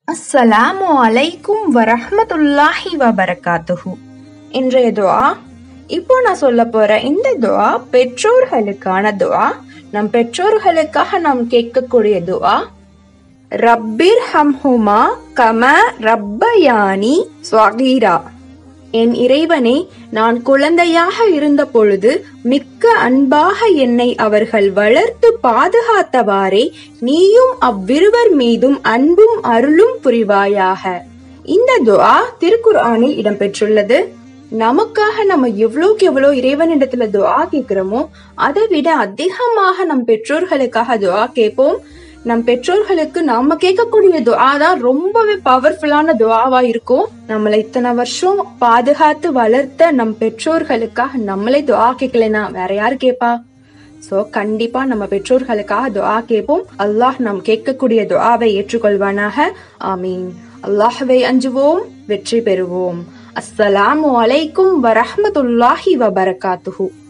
அஸ்ஸலாமு அலைக்கும் வரஹ்மத்துல்லாஹி வபரகாத்துஹு இன்றைய துஆ இப்போ நான் சொல்ல போற இந்த துஆ பெற்றோர்களுக்கான துஆ நம் பெற்றோர்களுக்காக நாம் கேட்கக்கூடிய துஆ ரப்பிர் ஹம்ஹுமா கம ரப்பயானி ஸ்வகீரா என் இறைவனே நான் குழந்தையாக இருந்த பொழுது மிக்க அன்பாக என்னை அவர்கள் வளர்த்து பாதுகாத்தவாறே நீயும் அவ்விருவர் மீதும் அன்பும் அருளும் புரிவாயாக இந்த துஆ திருக்குர்ஆனில் இடம்பெற்றுள்ளது நமக்காக நம்ம எவ்வளோக்கு எவ்வளோ இறைவனிடத்துல துஆ கேட்கிறோமோ அதை விட அதிகமாக நம் பெற்றோர்களுக்காக துஆ கேட்போம் நம் பெற்றோர்களுக்கு நாம கேட்கக்கூடிய துஆ தான் ரொம்பவே பவர்ஃபுல்லான துஆவா இருக்கும் நம்மளை இத்தனை வருஷம் பாதுகாத்து வளர்த்த நம் பெற்றோர்களுக்காக நம்மளே துஆ கேட்கலனா வேற யாரு கேப்பா சோ கண்டிப்பா நம்ம பெற்றோர்களுக்காக துஆ கேட்போம் அல்லாஹ் நாம் கேட்கக்கூடிய துஆவை ஏற்றுக்கொள்வானாக ஆமீன் அல்லாஹ்வை அஞ்சுவோம் வெற்றி பெறுவோம் அஸ்ஸலாமு அலைக்கும் வரஹ்மத்துல்லாஹி வபரகாத்துஹு